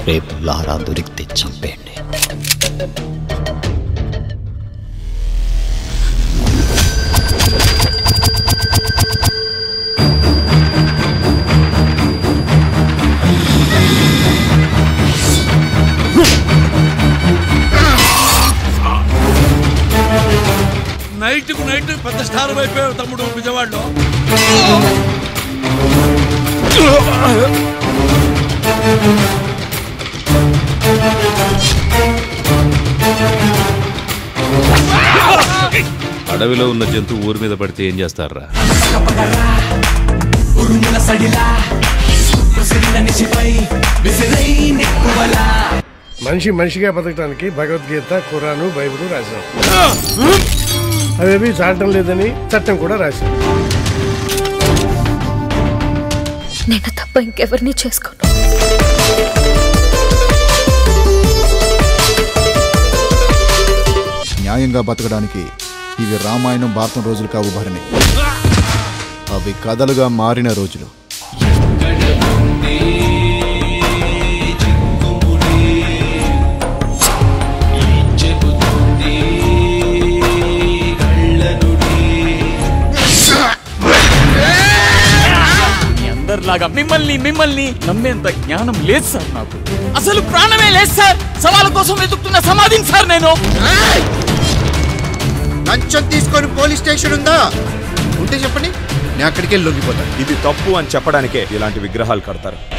రేపు లారా దొరికితే చంపేయండి నైట్ కు నైట్ పెద్ద స్టార్ అయిపోయావు తమ్ముడు విజయవాడలో అడవిలో ఉన్న జంతువు ఊరి మీద పడితే ఏం చేస్తారా మనిషి మనిషిగా బతకడానికి భగవద్గీత ఖురాను బైబిల్ రాశాం అవేవి చాటం లేదని చట్టం కూడా రాశాం నేను తప్ప ఇంకెవరిని చేసుకోను న్యాయంగా బతకడానికి ఇవి రామాయణం భారతం రోజులు కావు భరణి అవి కథలుగా మారిన రోజులు మీ అందరిలాగా మిమ్మల్ని మిమ్మల్ని నమ్మేంత జ్ఞానం లేదు సార్ నాకు అసలు ప్రాణమే లేదు సార్ సవాల కోసం వెతుకుతున్న సమాధిని సార్ నేను లంచం తీసుకొని పోలీస్ స్టేషన్ ఉందా ఉంటే చెప్పండి నేను అక్కడికి వెళ్ళి లొంగిపోతాను ఇది తప్పు అని చెప్పడానికే ఇలాంటి విగ్రహాలు కడతారు